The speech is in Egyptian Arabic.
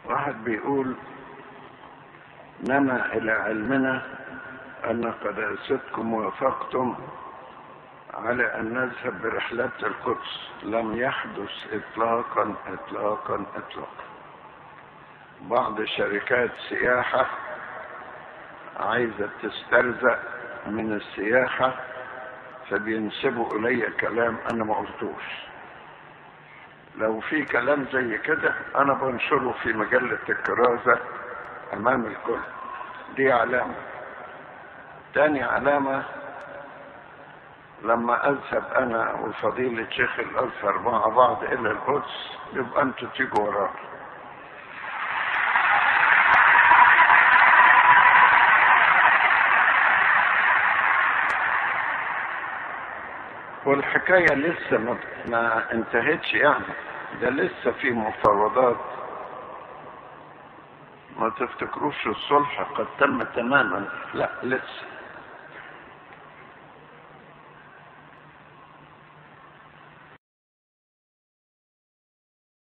واحد بيقول نما إلى علمنا أن قداستكم وافقتم على أن نذهب برحلة القدس لم يحدث إطلاقا إطلاقا إطلاقا بعض شركات سياحة عايزة تسترزق من السياحة فبينسبوا إلي كلام أنا ما قلتوش لو في كلام زي كده أنا بنشره في مجلة الكرازة أمام الكل دي علامة تاني علامة لما أذهب أنا وفضيلة شيخ الأزهر مع بعض إلى القدس يبقى أنتوا تيجوا ورانا والحكاية لسه ما, ما انتهتش يعني ده لسه في مفاوضات ما تفتكروش الصلح قد تم تماما لا لسه